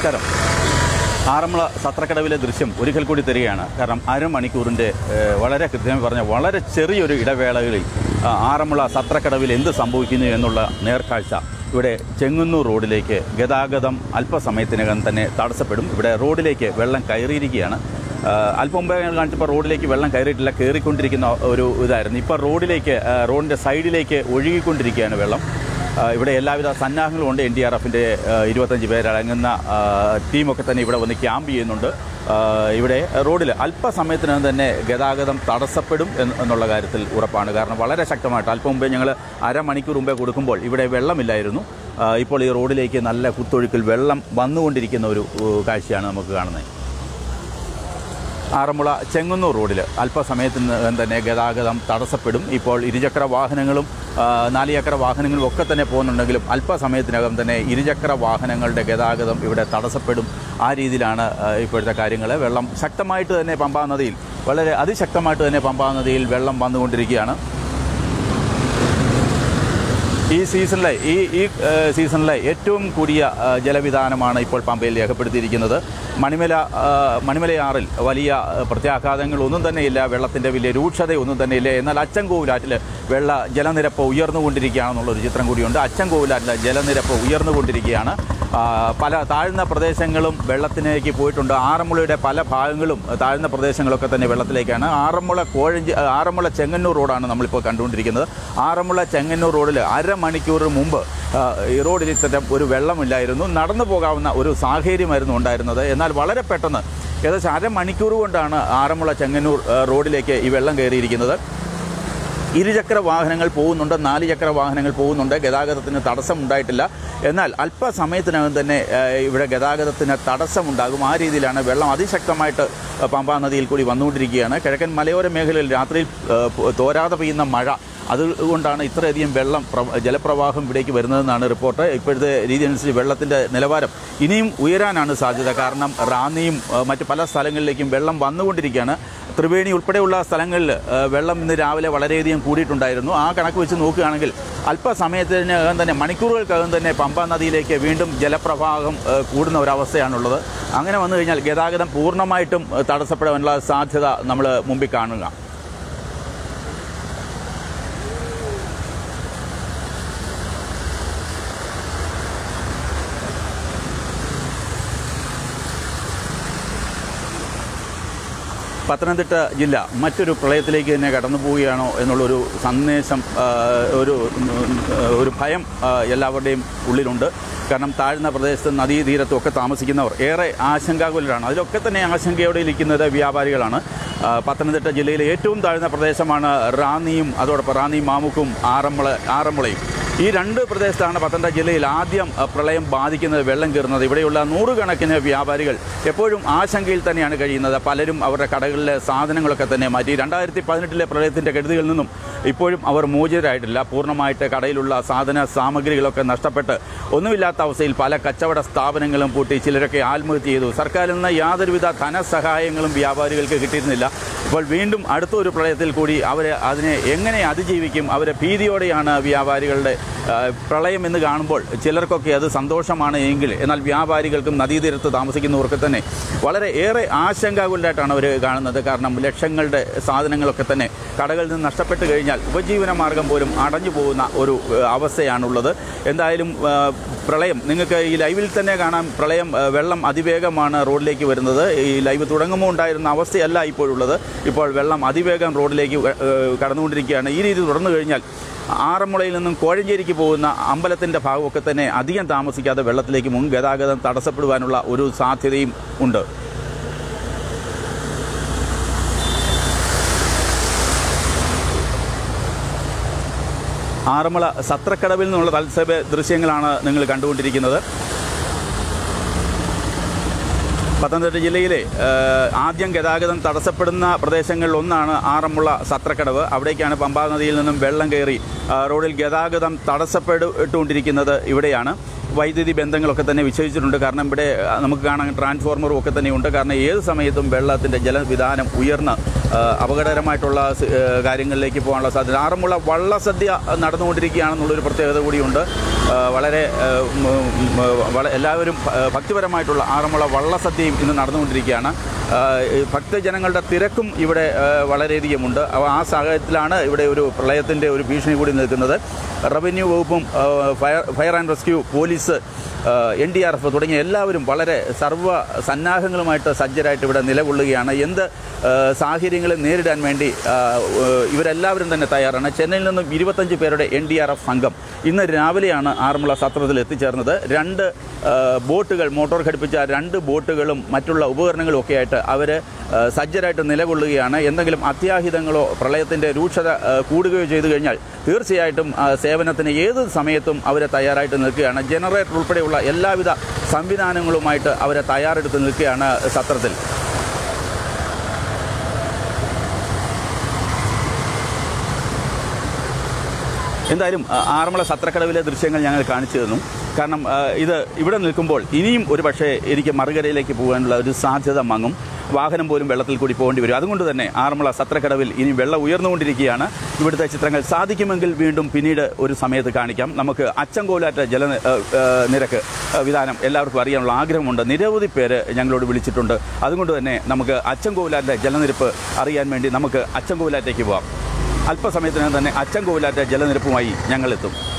നമസ്കാരം ആറന്മുള സത്രക്കടവിലെ ദൃശ്യം ഒരിക്കൽ കൂടി തരികയാണ് കാരണം അരമണിക്കൂറിൻ്റെ ഏഹ്, വളരെ കൃത്യമായി പറഞ്ഞ വളരെ ചെറിയൊരു ഇടവേളകളിൽ ആ, ആറന്മുള സത്രക്കടവിൽ എന്ത് സംഭവിക്കുന്നു എന്നുള്ള നേർക്കാഴ്ച ഇവിടെ ചെങ്ങന്നൂർ റോഡിലേക്ക് ഗതാഗതം അല്പസമയത്തിനകം തന്നെ തടസ്സപ്പെടും ഇവിടെ റോഡിലേക്ക് വെള്ളം കയറിയിരിക്കുകയാണ് ആ, അല്പം മുമ്പേ ഞാൻ കാണിച്ചപ്പോൾ റോഡിലേക്ക് വെള്ളം കയറിയിട്ടില്ല കയറിക്കൊണ്ടിരിക്കുന്ന ഒരു ഇതായിരുന്നു ഇപ്പോൾ റോഡിലേക്ക് ആ, റോഡിൻ്റെ സൈഡിലേക്ക് ഒഴുകിക്കൊണ്ടിരിക്കുകയാണ് വെള്ളം ആ, ഇവിടെ എല്ലാവിധ സന്നാഹങ്ങളും ഉണ്ട് എൻ ഡി ആർ എഫിൻ്റെ ഇരുപത്തഞ്ച് പേരടങ്ങുന്ന ആ, ടീമൊക്കെ തന്നെ ഇവിടെ വന്ന് ക്യാമ്പ് ചെയ്യുന്നുണ്ട് ആ, ഇവിടെ റോഡിൽ അല്പസമയത്തിനകം തന്നെ ഗതാഗതം തടസ്സപ്പെടും എന്ന് എന്നുള്ള കാര്യത്തിൽ ഉറപ്പാണ് കാരണം വളരെ ശക്തമായിട്ട് അല്പം മുമ്പേ ഞങ്ങൾ അരമണിക്കൂർ മുമ്പേ കൊടുക്കുമ്പോൾ ഇവിടെ വെള്ളമില്ലായിരുന്നു ആ, ഇപ്പോൾ ഈ റോഡിലേക്ക് നല്ല കുത്തൊഴുക്കിൽ വെള്ളം വന്നുകൊണ്ടിരിക്കുന്ന ഒരു ഉ, കാഴ്ചയാണ് നമുക്ക് കാണുന്നത് ആറന്മുള ചെങ്ങന്നൂർ റോഡിൽ അല്പസമയത്തിനകം തന്നെ ഗതാഗതം തടസ്സപ്പെടും ഇപ്പോൾ ഇരുചക്ര വാഹനങ്ങളും ആ, നാലുചക്ര വാഹനങ്ങളും ഒക്കെ തന്നെ പോകുന്നുണ്ടെങ്കിലും അല്പസമയത്തിനകം തന്നെ ഇരുചക്ര വാഹനങ്ങളുടെ ഗതാഗതം ഇവിടെ തടസ്സപ്പെടും ആ രീതിയിലാണ് ആ, ഇപ്പോഴത്തെ കാര്യങ്ങൾ വെള്ളം ശക്തമായിട്ട് തന്നെ പമ്പാ നദിയിൽ വളരെ അതിശക്തമായിട്ട് തന്നെ പമ്പാ നദിയിൽ വെള്ളം വന്നുകൊണ്ടിരിക്കുകയാണ് ഈ സീസണിലെ ഈ ഈ ഏഹ്, സീസണിലെ ഏറ്റവും കൂടിയ ഏഹ്, ജലവിധാനമാണ് ഇപ്പോൾ പമ്പയിൽ രേഖപ്പെടുത്തിയിരിക്കുന്നത് മണിമല ഏഹ്, മണിമലയാറിൽ വലിയ ഏഹ്, പ്രത്യാഘാതങ്ങളൊന്നും തന്നെയില്ല വെള്ളത്തിൻ്റെ വലിയ രൂക്ഷതയൊന്നും തന്നെയില്ല എന്നാൽ അച്ചൻകോവിലാറ്റിൽ വെള്ള ജലനിരപ്പ് ഉയർന്നുകൊണ്ടിരിക്കുകയാണെന്നുള്ളൊരു ചിത്രം കൂടിയുണ്ട് അച്ചൻകോവിലാറ്റിലെ ജലനിരപ്പ് ഉയർന്നുകൊണ്ടിരിക്കുകയാണ് ആ, പല താഴ്ന്ന പ്രദേശങ്ങളും വെള്ളത്തിലേക്ക് പോയിട്ടുണ്ട് ആറന്മുളയുടെ പല ഭാഗങ്ങളും താഴ്ന്ന പ്രദേശങ്ങളൊക്കെ തന്നെ വെള്ളത്തിലേക്കാണ് ആറന്മുള കോഴഞ്ചി ആറന്മുള ചെങ്ങന്നൂർ റോഡാണ് നമ്മളിപ്പോൾ കണ്ടുകൊണ്ടിരിക്കുന്നത് ആറന്മുള ചെങ്ങന്നൂർ റോഡിൽ അരമണിക്കൂർ മുമ്പ് ആ, ഈ റോഡിൽ ഇത്തരം ഒരു വെള്ളമില്ലായിരുന്നു നടന്നു പോകാവുന്ന ഒരു സാഹചര്യമായിരുന്നു ഉണ്ടായിരുന്നത് എന്നാൽ വളരെ പെട്ടെന്ന് ഏകദേശം അരമണിക്കൂർ കൊണ്ടാണ് ആറന്മുള ചെങ്ങന്നൂർ ആ, റോഡിലേക്ക് ഈ വെള്ളം കയറിയിരിക്കുന്നത് ഇരുചക്ര വാഹനങ്ങൾ പോകുന്നുണ്ട് നാല് ചക്ര വാഹനങ്ങൾ പോകുന്നുണ്ട് ഗതാഗതത്തിന് തടസ്സം ഉണ്ടായിട്ടില്ല എന്നാൽ അല്പസമയത്തിനകം തന്നെ ഏഹ്, ഇവിടെ ഗതാഗതത്തിന് തടസ്സമുണ്ടാകും ആ രീതിയിലാണ് വെള്ളം അതിശക്തമായിട്ട് പമ്പാ നദിയിൽ കൂടി വന്നുകൊണ്ടിരിക്കുകയാണ് കിഴക്കൻ മലയോര മേഖലയിൽ രാത്രിയിൽ ഏഹ്, പോ- തോരാതെ പെയ്യുന്ന മഴ അതുകൊണ്ടാണ് ഇത്രയധികം വെള്ളം പ്ര- ജലപ്രവാഹം ഇവിടേക്ക് വരുന്നതെന്നാണ് റിപ്പോർട്ട് ഇപ്പോഴത്തെ രീതി അനുസരിച്ച് വെള്ളത്തിൻ്റെ നിലവാരം ഇനിയും ഉയരാനാണ് സാധ്യത കാരണം റാന്നിയും ഏഹ്, മറ്റ് പല സ്ഥലങ്ങളിലേക്കും വെള്ളം വന്നുകൊണ്ടിരിക്കുകയാണ് ത്രിവേണി ഉൾപ്പെടെയുള്ള സ്ഥലങ്ങളിൽ ഏഹ്, വെള്ളം ഇന്ന് രാവിലെ വളരെയധികം കൂടിയിട്ടുണ്ടായിരുന്നു ആ കണക്ക് വെച്ച് നോക്കുകയാണെങ്കിൽ അല്പസമയത്തിനകം തന്നെ മണിക്കൂറുകൾക്കകം തന്നെ പമ്പ നദിയിലേക്ക് വീണ്ടും ജലപ്രവാഹം ഏഹ്, കൂടുന്ന ഒരവസ്ഥയാണുള്ളത് അങ്ങനെ വന്നു കഴിഞ്ഞാൽ ഗതാഗതം പൂർണ്ണമായിട്ടും ഏഹ്, തടസ്സപ്പെടാനുള്ള സാധ്യത നമ്മൾ മുമ്പിൽ കാണുക പത്തനംതിട്ട ജില്ല മറ്റൊരു പ്രളയത്തിലേക്ക് തന്നെ കടന്നു പോവുകയാണോ എന്നുള്ളൊരു സന്ദേശം ആ, ഒരു ഉം, ഒരു ഭയം ആ, എല്ലാവരുടെയും ഉള്ളിലുണ്ട് കാരണം താഴ്ന്ന പ്രദേശത്ത് നദീതീരത്തും ഒക്കെ താമസിക്കുന്നവർ ഏറെ ആശങ്കാകുലരാണ് അതിലൊക്കെ തന്നെ ആശങ്കയോടെ ഇരിക്കുന്നത് വ്യാപാരികളാണ് ആ, പത്തനംതിട്ട ജില്ലയിലെ ഏറ്റവും താഴ്ന്ന പ്രദേശമാണ് റാന്നിയും അതോടൊപ്പം റാന്നിയും മാമുക്കും ആറന്മുള ആറന്മുളയും ഈ രണ്ട് പ്രദേശത്താണ് പത്തനംതിട്ട ജില്ലയിൽ ആദ്യം അഹ്, പ്രളയം ബാധിക്കുന്നത് വെള്ളം കയറുന്നത് ഇവിടെയുള്ള നൂറുകണക്കിന് വ്യാപാരികൾ എപ്പോഴും ആശങ്കയിൽ തന്നെയാണ് കഴിയുന്നത് പലരും അവരുടെ കടകളിലെ സാധനങ്ങളൊക്കെ തന്നെ മാറ്റി രണ്ടായിരത്തി പതിനെട്ടിലെ പ്രളയത്തിൻ്റെ കെടുതികളിൽ നിന്നും ഇപ്പോഴും അവർ മോചിതരായിട്ടില്ല പൂർണ്ണമായിട്ട് കടയിലുള്ള സാധന സാമഗ്രികളൊക്കെ നഷ്ടപ്പെട്ട് ഒന്നുമില്ലാത്ത അവസ്ഥയിൽ പല കച്ചവട സ്ഥാപനങ്ങളും പൂട്ടി ചിലരൊക്കെ ആത്മഹത്യ ചെയ്തു സർക്കാരിൽ നിന്ന് യാതൊരുവിധ ധനസഹായങ്ങളും വ്യാപാരികൾക്ക് കിട്ടിയിരുന്നില്ല ഇപ്പോൾ വീണ്ടും അടുത്ത ഒരു പ്രളയത്തിൽ കൂടി അവർ അതിനെ എങ്ങനെ അതിജീവിക്കും അവരെ ഭീതിയോടെയാണ് വ്യാപാരികളുടെ ആ, പ്രളയം എന്ന് കാണുമ്പോൾ ചിലർക്കൊക്കെ അത് സന്തോഷമാണ് എങ്കിൽ എന്നാൽ വ്യാപാരികൾക്കും നദീതീരത്ത് താമസിക്കുന്നവർക്ക് തന്നെ വളരെ ഏറെ ആശങ്കാകുലരായിട്ടാണ് അവർ കാണുന്നത് കാരണം ലക്ഷങ്ങളുടെ സാധനങ്ങളൊക്കെ തന്നെ കടകളിൽ നിന്ന് നഷ്ടപ്പെട്ട് കഴിഞ്ഞാൽ ഉപജീവന മാർഗം പോലും അടഞ്ഞു പോകുന്ന ഒരു ആ, അവസ്ഥയാണുള്ളത് എന്തായാലും ആ, പ്രളയം നിങ്ങൾക്ക് ഈ ലൈവിൽ തന്നെ കാണാം പ്രളയം ആ, വെള്ളം അതിവേഗമാണ് റോഡിലേക്ക് വരുന്നത് ഈ ലൈവ് തുടങ്ങുമ്പോൾ ഉണ്ടായിരുന്ന അവസ്ഥയല്ല ഇപ്പോഴുള്ളത് ഇപ്പോൾ വെള്ളം അതിവേഗം റോഡിലേക്ക് വ- ഏഹ് കടന്നുകൊണ്ടിരിക്കുകയാണ് ഈ രീതി തുടർന്നു കഴിഞ്ഞാൽ ആറന്മുളയിൽ നിന്നും കോഴഞ്ചേരിക്ക് പോകുന്ന അമ്പലത്തിൻ്റെ ഭാഗമൊക്കെ തന്നെ അധികം താമസിക്കാതെ വെള്ളത്തിലേക്ക് മുൻ ഗതാഗതം തടസ്സപ്പെടുവാനുള്ള ഒരു സാധ്യതയും ഉണ്ട് ആറന്മുള സത്രക്കടവിൽ നിന്നുള്ള തത്സഭ ദൃശ്യങ്ങളാണ് നിങ്ങൾ കണ്ടുകൊണ്ടിരിക്കുന്നത് പത്തനംതിട്ട ജില്ലയിലെ ഏഹ്, ആദ്യം ഗതാഗതം തടസ്സപ്പെടുന്ന പ്രദേശങ്ങളിൽ ഒന്നാണ് ആറന്മുള സത്രക്കടവ് അവിടേക്കാണ് പമ്പാ നദിയിൽ നിന്നും വെള്ളം കയറി ആ, റോഡിൽ ഗതാഗതം തടസ്സപ്പെട്ടുകൊണ്ടിരിക്കുന്നത് ഇവിടെയാണ് വൈദ്യുതി ബന്ധങ്ങളൊക്കെ തന്നെ വിച്ഛേദിച്ചിട്ടുണ്ട് കാരണം ഇവിടെ ആ, നമുക്ക് കാണാൻ ട്രാൻസ്ഫോർമറും ഒക്കെ തന്നെയുണ്ട് കാരണം ഏത് സമയത്തും വെള്ളത്തിൻ്റെ ജലവിധാനം ഉയർന്ന് ആ, അപകടകരമായിട്ടുള്ള സ്- ഏ, കാര്യങ്ങളിലേക്ക് പോകാനുള്ള സാധ്യത ആറന്മുള വള്ളസദ്യ നടന്നുകൊണ്ടിരിക്കുകയാണെന്നുള്ളൊരു പ്രത്യേകത കൂടിയുണ്ട് ആ, വളരെ ഏ, ഉം, ഉം, വള- എല്ലാവരും ഭ- ഭക്തിപരമായിട്ടുള്ള ആറന്മുള വള്ളസദ്യയും ഇന്ന് നടന്നുകൊണ്ടിരിക്കുകയാണ് ആ, ഈ ഭക്തജനങ്ങളുടെ തിരക്കും ഇവിടെ ആ, വളരെയധികമുണ്ട് അപ്പോൾ ആ സാഹചര്യത്തിലാണ് ഇവിടെ ഒരു പ്രളയത്തിൻ്റെ ഒരു ഭീഷണി കൂടി നിൽക്കുന്നത് റവന്യൂ വകുപ്പും ആ, fire fire and rescue police N D R F തുടങ്ങിയ എല്ലാവരും വളരെ സർവ്വ സന്നാഹങ്ങളുമായിട്ട് സജ്ജരായിട്ട് ഇവിടെ നിലകൊള്ളുകയാണ് എന്ത് ആ, സാഹചര്യങ്ങളെ നേരിടാൻ വേണ്ടി ആ, ഏഹ്, ഇവരെല്ലാവരും തന്നെ തയ്യാറാണ് ചെന്നൈയിൽ നിന്നും ഇരുപത്തഞ്ച് പേരുടെ എൻ ഡി ആർ എഫ് സംഘം ഇന്ന് രാവിലെയാണ് ആറന്മുള സത്രത്തിൽ എത്തിച്ചേർന്നത് രണ്ട് ആ, ബോട്ടുകൾ മോട്ടോർ ഘടിപ്പിച്ച രണ്ട് ബോട്ടുകളും മറ്റുള്ള ഉപകരണങ്ങളും ഒക്കെ ആയിട്ട് അവർ സജ്ജരായിട്ട് നിലകൊള്ളുകയാണ് എന്തെങ്കിലും അത്യാഹിതങ്ങളോ പ്രളയത്തിൻ്റെ രൂക്ഷത ആ, കൂടുകയോ ചെയ്തു കഴിഞ്ഞാൽ തീർച്ചയായിട്ടും ആ, സേവനത്തിന് ഏത് സമയത്തും അവരെ തയ്യാറായിട്ട് നിൽക്കുകയാണ് ജനറേറ്റർ ഉൾപ്പെടെയുള്ള എല്ലാവിധ സംവിധാനങ്ങളുമായിട്ട് അവരെ തയ്യാറെടുത്ത് നിൽക്കുകയാണ് സത്രത്തിൽ എന്തായാലും ആ, ആറന്മുള സത്രക്കടവിലെ ദൃശ്യങ്ങൾ ഞങ്ങൾ കാണിച്ചു തന്നു കാരണം ആ, ഇത് ഇവിടെ നിൽക്കുമ്പോൾ ഇനിയും ഒരു പക്ഷേ എനിക്ക് മറുകരയിലേക്ക് പോകാനുള്ള ഒരു സാധ്യത മങ്ങും വാഹനം പോലും വെള്ളത്തിൽ കൂടി പോകേണ്ടി വരും അതുകൊണ്ട് തന്നെ ആറന്മുള സത്രക്കടവിൽ ഇനി വെള്ളം ഉയർന്നുകൊണ്ടിരിക്കുകയാണ് ഇവിടുത്തെ ചിത്രങ്ങൾ സാധിക്കുമെങ്കിൽ വീണ്ടും പിന്നീട് ഒരു സമയത്ത് കാണിക്കാം നമുക്ക് അച്ചൻകോലാറ്റ ജല ആ, ആ, നിരക്ക് ആ, വിധാനം എല്ലാവർക്കും അറിയാനുള്ള ആഗ്രഹമുണ്ട് നിരവധി പേര് ഞങ്ങളോട് വിളിച്ചിട്ടുണ്ട് അതുകൊണ്ട് തന്നെ നമുക്ക് അച്ചൻകോലാറ്റ ജലനിരപ്പ് അറിയാൻ വേണ്ടി നമുക്ക് അച്ചൻകോലാറ്റേക്ക് പോവാം അല്പസമയത്തിനകം തന്നെ അച്ചൻകോവിലാറ്റ ജലനിരപ്പുമായി ഞങ്ങളെത്തും